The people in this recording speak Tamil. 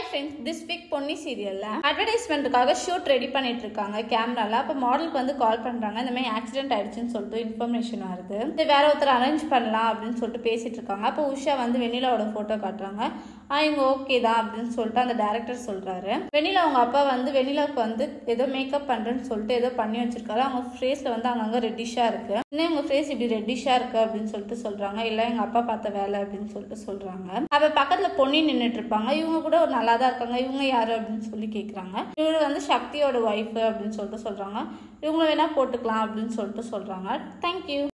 ஃப்ரெண்ட்ஸ் திஸ் வீக் பொன்னி சீரியலில் அட்வர்டைஸ்மெண்ட்டுக்காக ஷூட் ரெடி பண்ணிட்டு இருக்காங்க கேமரால அப்போ மாடலுக்கு வந்து கால் பண்ணுறாங்க இந்த மாதிரி ஆக்சிடென்ட் ஆயிடுச்சுன்னு சொல்லிட்டு இன்ஃபர்மேஷன் வருது இது வேற ஒருத்தர் அரேஞ்ச் பண்ணலாம் அப்படின்னு சொல்லிட்டு பேசிட்டு இருக்காங்க அப்போ உஷா வந்து வெண்ணிலாவோட ஃபோட்டோ காட்டுறாங்க ஆ இவங்க ஓகே தான் அப்படின்னு சொல்லிட்டு அந்த டேரக்டர் சொல்கிறாரு வெண்ணிலா அவங்க அப்பா வந்து வெண்ணிலாவுக்கு வந்து ஏதோ மேக்கப் பண்ணுறேன்னு சொல்லிட்டு ஏதோ பண்ணி வச்சிருக்காரு அவங்க ஃபேஸில் வந்து அங்கங்கே ரெட்டிஷாக இருக்கு இன்னும் இவங்க ஃபேஸ் இப்படி ரெட்டிஷாக இருக்கு அப்படின்னு சொல்லிட்டு சொல்கிறாங்க இல்லை எங்கள் அப்பா பார்த்த வேலை அப்படின்னு சொல்லிட்டு சொல்கிறாங்க அப்போ பக்கத்தில் பொன்னி நின்றுட்டு இருப்பாங்க இவங்க கூட ஒரு நல்லா தான் இருக்காங்க இவங்க யாரு அப்படின்னு சொல்லி கேட்குறாங்க இவங்க வந்து சக்தியோட ஒய்ஃபு அப்படின்னு சொல்லிட்டு சொல்கிறாங்க இவங்கள வேணால் போட்டுக்கலாம் அப்படின்னு சொல்லிட்டு சொல்கிறாங்க தேங்க்யூ